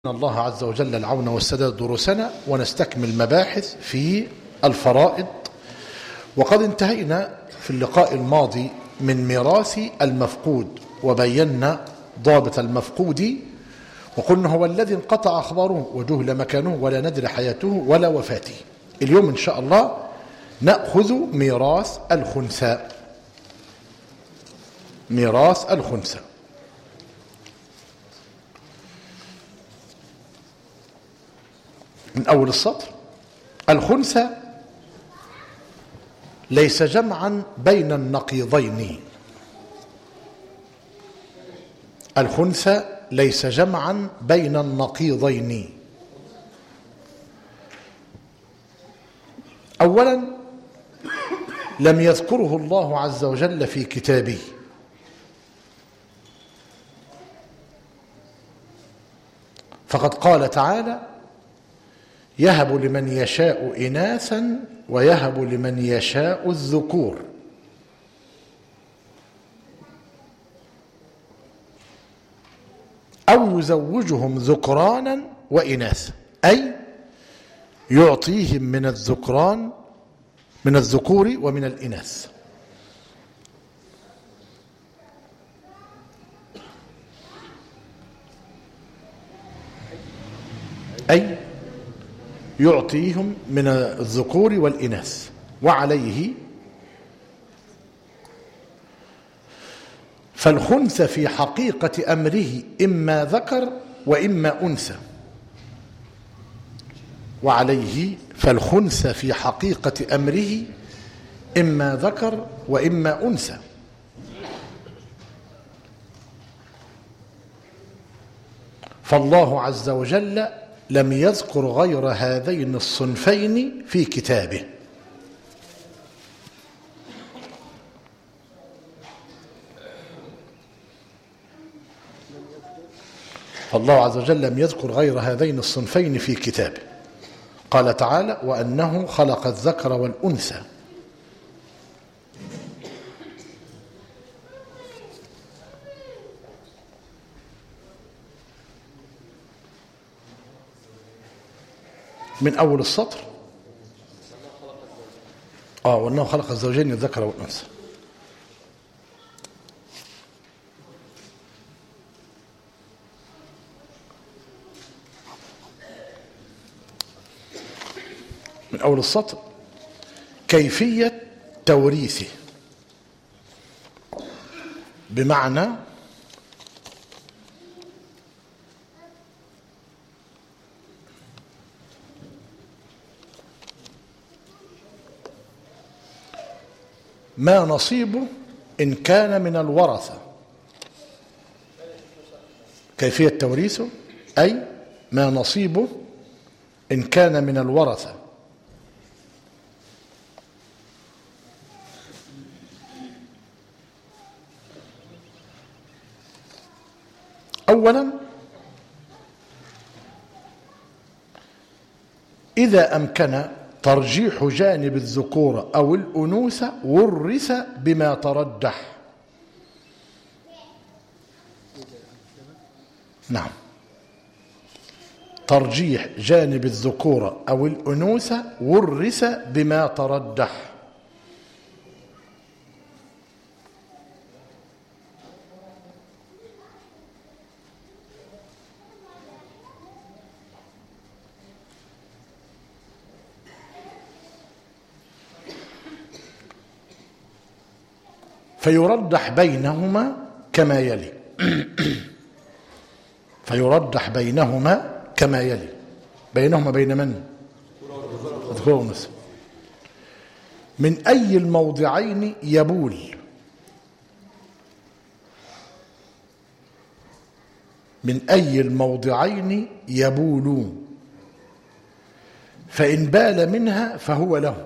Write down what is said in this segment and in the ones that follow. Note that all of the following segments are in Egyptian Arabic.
الله عز وجل العون والسداد دروسنا ونستكمل مباحث في الفرائض وقد انتهينا في اللقاء الماضي من ميراث المفقود وبينا ضابط المفقود وقلنا هو الذي انقطع أخباره وجهل مكانه ولا ندري حياته ولا وفاته اليوم إن شاء الله نأخذ ميراث الخنثى ميراث الخنثى من أول السطر الخنثى ليس جمعا بين النقيضين الخنثى ليس جمعا بين النقيضين أولا لم يذكره الله عز وجل في كتابه فقد قال تعالى يهب لمن يشاء إناثا ويهب لمن يشاء الذكور أو يزوجهم ذكرانا وإناثا أي يعطيهم من الذكران من الذكور ومن الإناث أي يعطيهم من الذكور والإناث وعليه فالخنث في حقيقة أمره إما ذكر وإما أنثى وعليه فالخنث في حقيقة أمره إما ذكر وإما أنثى فالله عز وجل لم يذكر غير هذين الصنفين في كتابه فالله عز وجل لم يذكر غير هذين الصنفين في كتابه قال تعالى وأنه خلق الذكر والأنثى من أول السطر آه وأنه خلق الزوجين الذكر والأنثى من أول السطر كيفية توريثه بمعنى ما نصيبه إن كان من الورثة كيفية توريثه أي ما نصيبه إن كان من الورثة أولا إذا أمكن ترجيح جانب الذكورة أو الأنوثة ورث بما ترجح نعم ترجيح جانب الذكورة أو الأنوثة ورث بما ترجح فيرجح بينهما كما يلي فيرجح بينهما كما يلي بينهما بين من الذكور والنساء من أي الموضعين يبول من أي الموضعين يبول فإن بال منها فهو له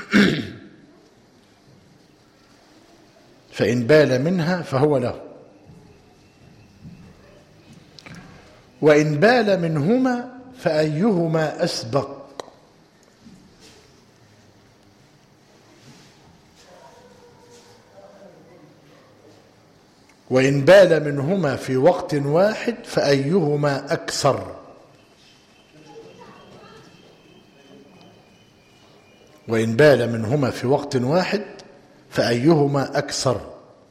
فإن بال منها فهو له وإن بال منهما فأيهما أسبق وإن بال منهما في وقت واحد فأيهما أكثر وإن بال منهما في وقت واحد فأيهما أكثر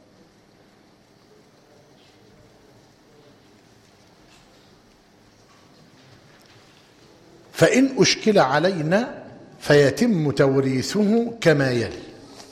فإن أشكل علينا فيتم توريثه كما يلي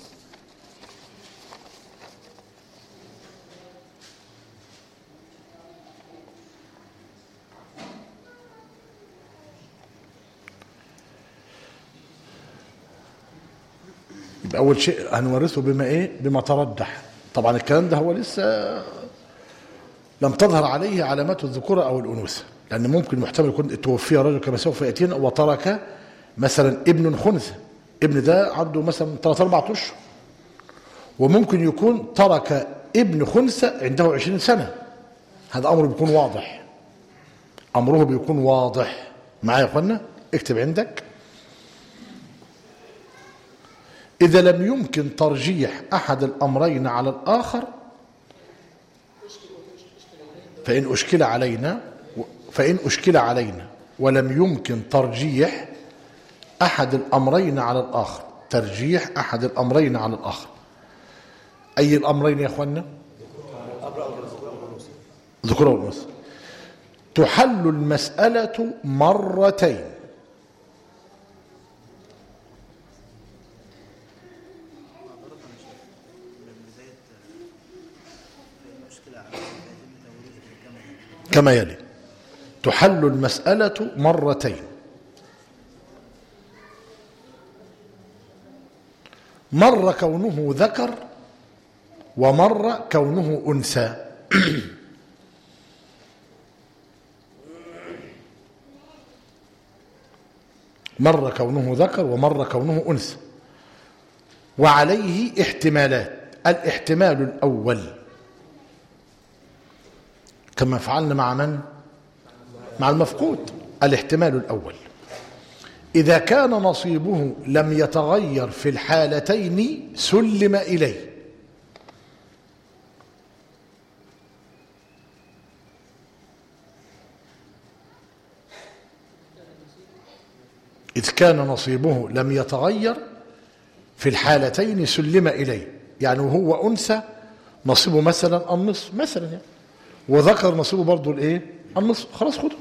يبقى أول شيء هنورثه بما إيه بما ترجح طبعا الكلام ده هو لسه لم تظهر عليه علامات الذكورة أو الأنوثة لأن ممكن محتمل يكون توفي رجل كما سوف يأتينا وترك مثلا ابن خنثى ابن ده عنده مثلا ثلاث أربع أشهر وممكن يكون ترك ابن خنثى عنده عشرين سنة هذا أمر بيكون واضح أمره بيكون واضح معايا يا أخوانا اكتب عندك إذا لم يمكن ترجيح أحد الأمرين على الآخر فإن أشكل علينا فإن أشكل علينا ولم يمكن ترجيح أحد الأمرين على الآخر ترجيح أحد الأمرين على الآخر أي الأمرين يا أخوانا ذكر والأنثى تحل المسألة مرتين كما يلي تحل المسألة مرتين مر كونه ذكر ومر كونه أنثى مر كونه ذكر ومر كونه أنثى وعليه احتمالات الاحتمال الأول كما فعلنا مع من؟ مع المفقود الاحتمال الأول إذا كان نصيبه لم يتغير في الحالتين سلم إليه إذ كان نصيبه لم يتغير في الحالتين سلم إليه يعني وهو أنثى نصيبه مثلا النصف مثلا يعني وذكر نصيبه برضه الايه النصف خلاص خده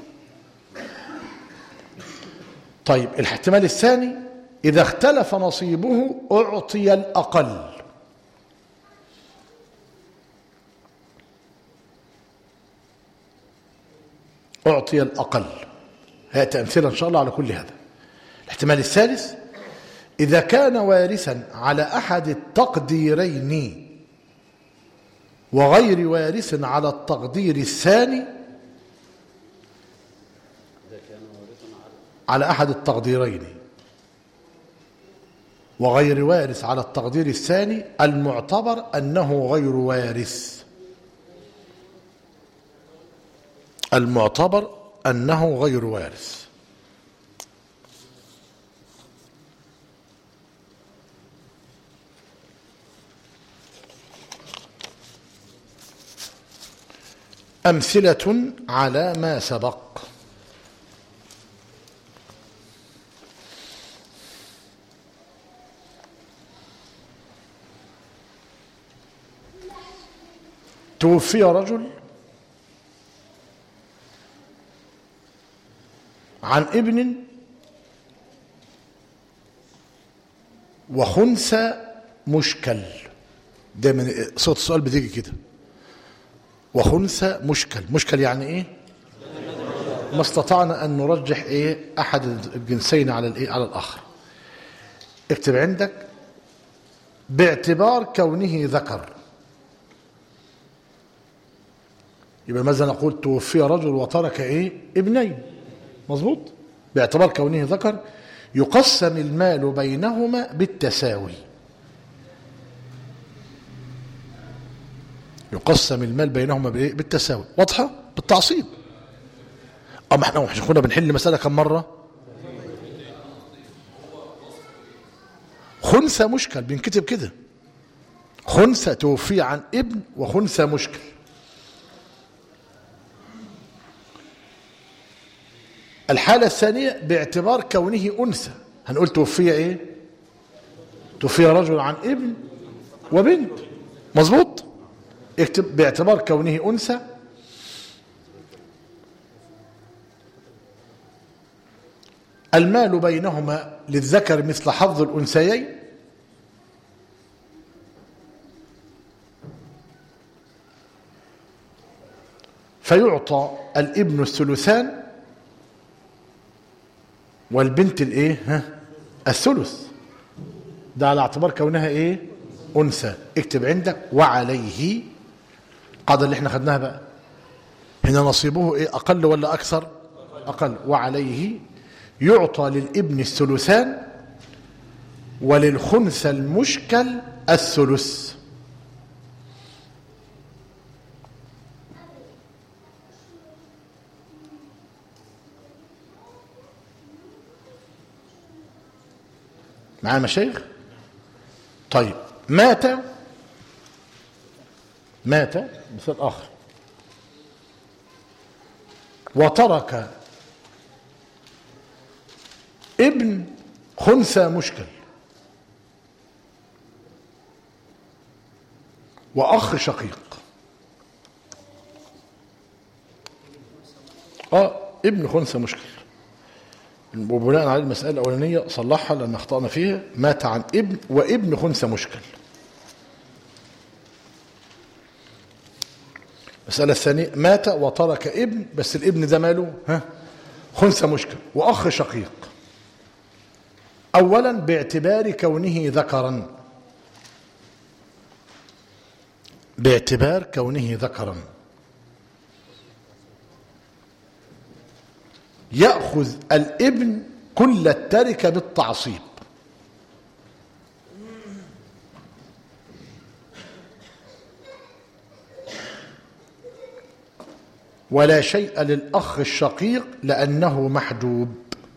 طيب الاحتمال الثاني إذا اختلف نصيبه أعطي الأقل أعطي الأقل هاتي أمثلة إن شاء الله على كل هذا الاحتمال الثالث إذا كان وارثا على أحد التقديرين وغير وارث على التقدير الثاني على أحد التقديرين وغير وارث على التقدير الثاني المعتبر أنه غير وارث المعتبر أنه غير وارث أمثلة على ما سبق توفي رجل عن ابن وخنثى مشكل دايما صوت السؤال بتيجي كده وخنثى مشكل مشكل يعني ايه ما استطعنا ان نرجح ايه احد الجنسين على الايه على الاخر اكتب عندك باعتبار كونه ذكر يبقى ماذا نقول توفي رجل وترك ايه ابنين مظبوط باعتبار كونه ذكر يقسم المال بينهما بالتساوي يقسم المال بينهما بايه بالتساوي واضحه بالتعصيب اما احنا مش كنا بنحل مساله كم مره خنثى مشكل بينكتب كده خنثى توفي عن ابن وخنثى مشكل الحالة الثانية باعتبار كونه أنثى هنقول توفي إيه توفي رجل عن ابن وبنت مظبوط اكتب باعتبار كونه أنثى المال بينهما للذكر مثل حظ الأنثيين فيعطى الابن الثلثان والبنت الايه ها الثلث ده على اعتبار كونها ايه انثى اكتب عندك وعليه قاعده اللي احنا خدناها بقى هنا نصيبه ايه اقل ولا اكثر اقل وعليه يعطى للابن الثلثان وللخنثى المشكل الثلث معايا مشايخ طيب مات مات مثال آخر وترك ابن خنثى مشكل وأخ شقيق اه ابن خنثى مشكل وبناء على المسألة الأولانية صلحها لأن أخطأنا فيها مات عن ابن وابن خنثى مشكل المسألة الثانية مات وترك ابن بس الابن ده ماله ها خنثى مشكل وأخ شقيق أولا باعتبار كونه ذكرا باعتبار كونه ذكرا يأخذ الابن كل التركة بالتعصيب ولا شيء للأخ الشقيق لأنه محجوب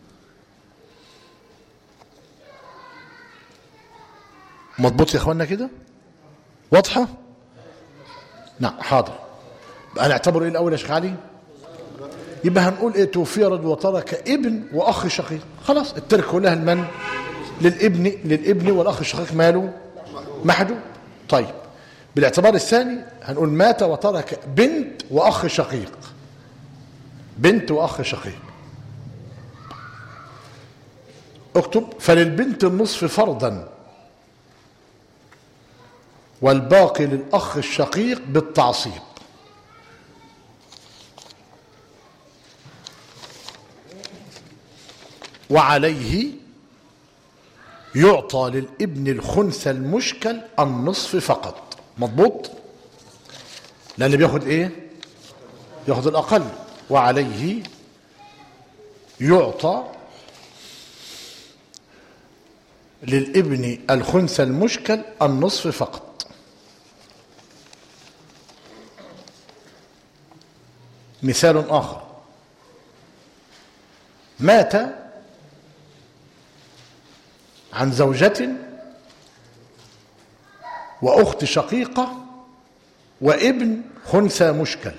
مضبوط يا اخوانا كده واضحة نعم حاضر بقى نعتبر ايه الاول يا شيخ علي يبقى هنقول ايه توفي رجل وترك ابن واخ شقيق خلاص الترك كلها المن للابن للابن والاخ الشقيق ماله محجوب طيب بالاعتبار الثاني هنقول مات وترك بنت واخ شقيق بنت واخ شقيق اكتب فللبنت النصف فرضا والباقي للاخ الشقيق بالتعصيب وعليه يعطى للابن الخنثى المشكل النصف فقط مضبوط لان بياخد ايه ياخد الاقل وعليه يعطى للابن الخنثى المشكل النصف فقط مثال اخر مات عن زوجة وأخت شقيقة وابن خنثى مشكل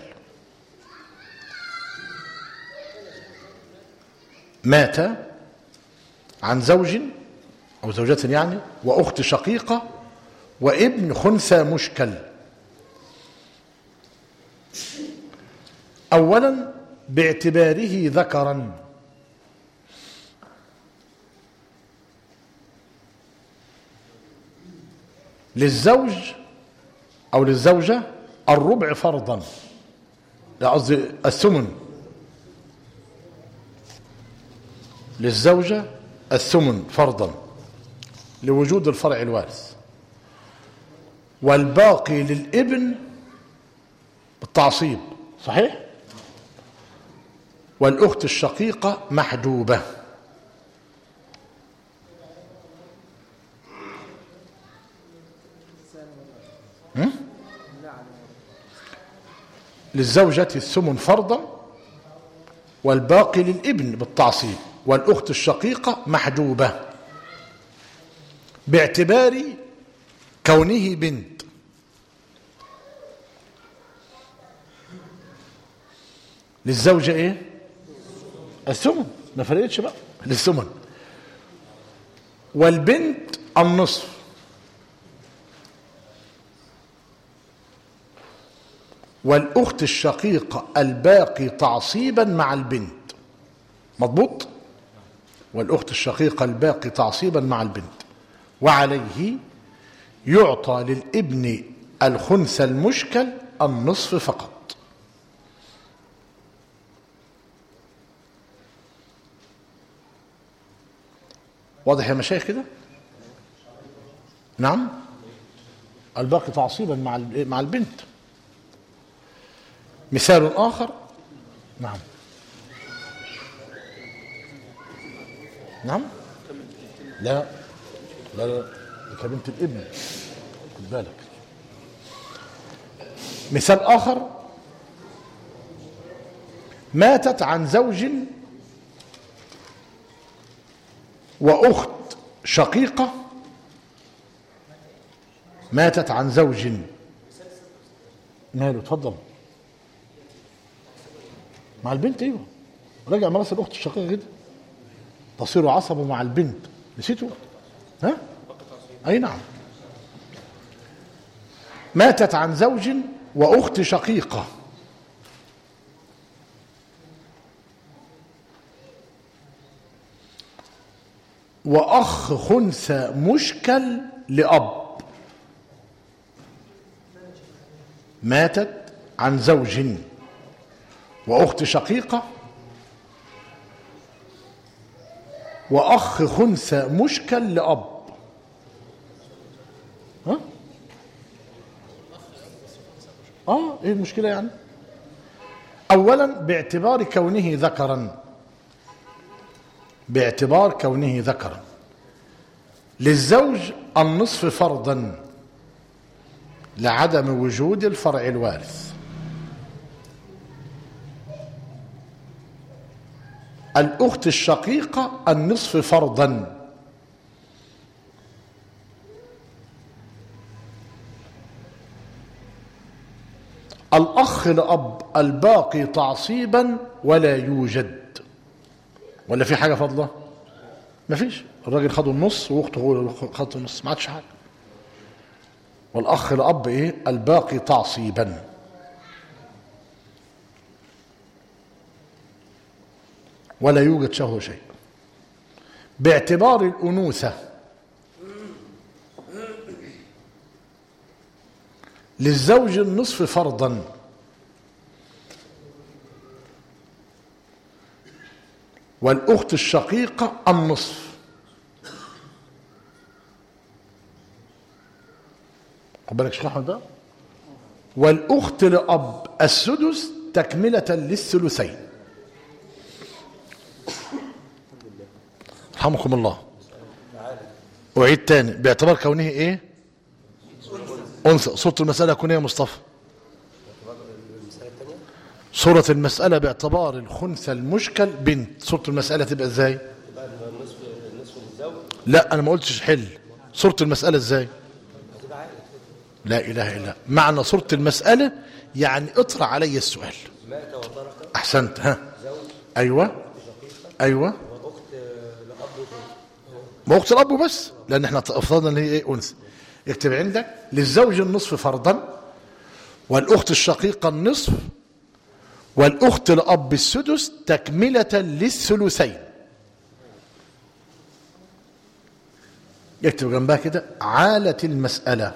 مات عن زوج أو زوجة يعني وأخت شقيقة وابن خنثى مشكل أولا باعتباره ذكرا للزوج أو للزوجة الربع فرضا لا قصدي الثمن للزوجة الثمن فرضا لوجود الفرع الوارث والباقي للابن بالتعصيب صحيح والأخت الشقيقة محجوبة للزوجة الثمن فرضا والباقي للابن بالتعصيب والأخت الشقيقة محجوبة باعتبار كونه بنت للزوجة ايه الثمن ما فرقتش بقى للثمن والبنت النصف والأخت الشقيقة الباقي تعصيبا مع البنت مضبوط والأخت الشقيقة الباقي تعصيبا مع البنت وعليه يعطى للابن الخنثى المشكل النصف فقط واضح يا مشايخ كده نعم الباقي تعصيبا مع مع البنت مثال آخر نعم نعم لا لا لا كبنت الابن خد بالك مثال آخر ماتت عن زوج وأخت شقيقة ماتت عن زوج ماله اتفضل مع البنت ايوه راجع مراسل الاخت الشقيقه كده تصير عصبه مع البنت نسيته ها اي نعم ماتت عن زوج واخت شقيقه واخ خنثى مشكل لاب ماتت عن زوج واخت شقيقه واخ خنثى مشكل لاب ها اه ايه المشكله يعني اولا باعتبار كونه ذكرا باعتبار كونه ذكرا للزوج النصف فرضا لعدم وجود الفرع الوارث الأخت الشقيقة النصف فرضا الأخ لأب الباقي تعصيبا ولا يوجد ولا في حاجة فضلة ما فيش الراجل خدوا النص واخته هو اللي خدوا النص ما عادش حاجة والأخ لأب إيه الباقي تعصيبا ولا يوجد شهوة شيء باعتبار الأنوثة للزوج النصف فرضا والأخت الشقيقة النصف خد بالك شيخ أحمد ده والأخت لأب السدس تكملة للثلثين رحمكم الله أعيد تاني باعتبار كونه إيه أنثى صورة المسألة كونية مصطفى صورة المسألة باعتبار الخنثى المشكل بنت صورة المسألة تبقى ازاي لا انا ما قلتش حل صورة المسألة ازاي لا اله الا معنى صورة المسألة يعني اطرح علي السؤال احسنت ها ايوه ايوه ما اخت الاب بس لان احنا افترضنا ان هي ايه انثى اكتب عندك للزوج النصف فرضا والاخت الشقيقه النصف والأخت الأب السدس تكملة للثلثين يكتب جنبها كده عالة المسألة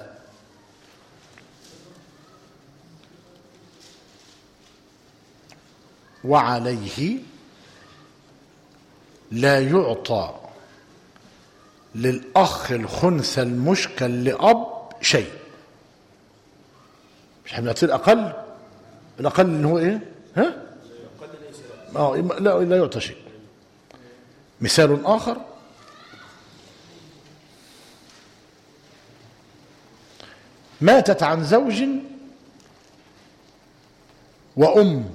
وعليه لا يعطى للأخ الخنثى المشكل لأب شيء مش احنا بنعطيه الأقل الأقل اللي هو إيه ها اه لا لا يعطى شيء مثال آخر ماتت عن زوج وأم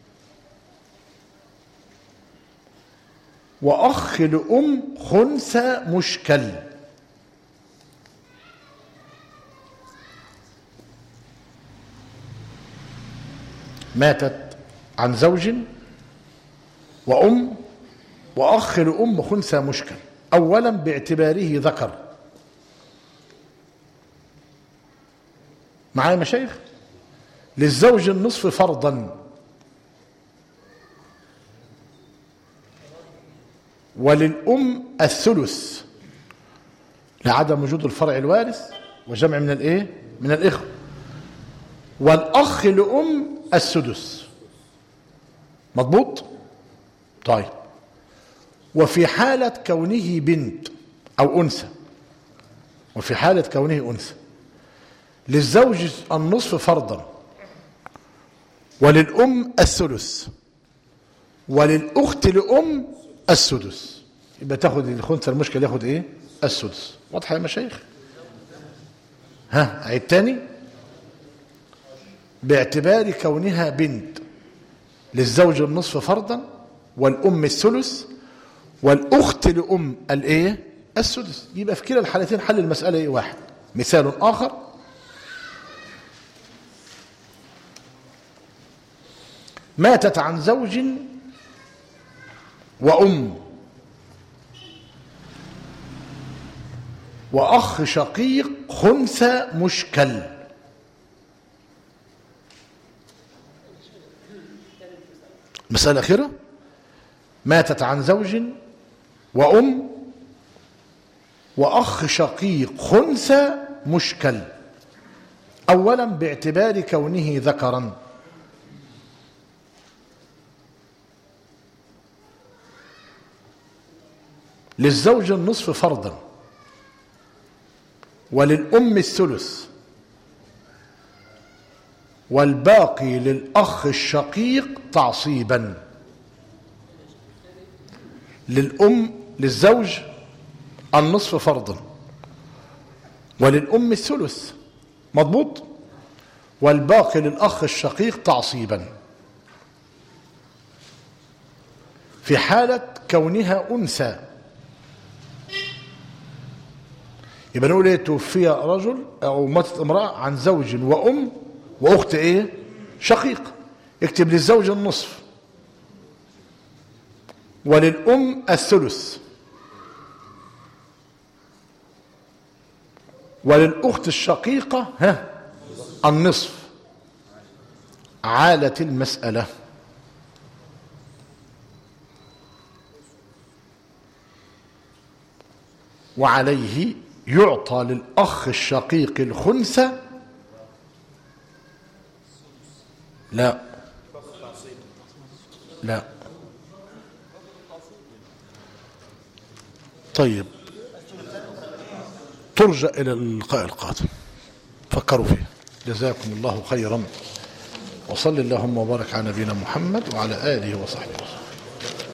وأخ لأم خنثى مشكل ماتت عن زوج وأم وأخ لأم خنثى مشكل أولا باعتباره ذكر معايا مشايخ للزوج النصف فرضا وللأم الثلث لعدم وجود الفرع الوارث وجمع من الايه من الإخوة والأخ لأم السدس مضبوط طيب وفي حالة كونه بنت أو أنثى وفي حالة كونه أنثى للزوج النصف فرضا وللأم الثلث وللأخت لأم السدس يبقى تاخد الخنثى المشكل ياخد ايه السدس واضحة يا مشايخ ها عيد تاني باعتبار كونها بنت للزوج النصف فرضا والأم الثلث والأخت لأم الايه السدس يبقى في كلا الحالتين حل المسألة ايه واحد مثال آخر ماتت عن زوج وأم وأخ شقيق خنثى مشكل مسألة أخيرة ماتت عن زوج وأم وأخ شقيق خنثى مشكل أولا باعتبار كونه ذكرا للزوج النصف فرضا وللأم الثلث والباقي للأخ الشقيق تعصيبا للأم للزوج النصف فرضا وللأم الثلث مضبوط والباقي للأخ الشقيق تعصيبا في حالة كونها أنثى يبقى نقول ايه توفي رجل او ماتت امراه عن زوج وام واخت ايه شقيق اكتب للزوج النصف وللام الثلث وللاخت الشقيقه ها النصف عالة المسألة وعليه يعطى للأخ الشقيق الخنثى لا لا طيب ترجع إلى اللقاء القادم فكروا فيه جزاكم الله خيرا وصل اللهم وبارك على نبينا محمد وعلى آله وصحبه وسلم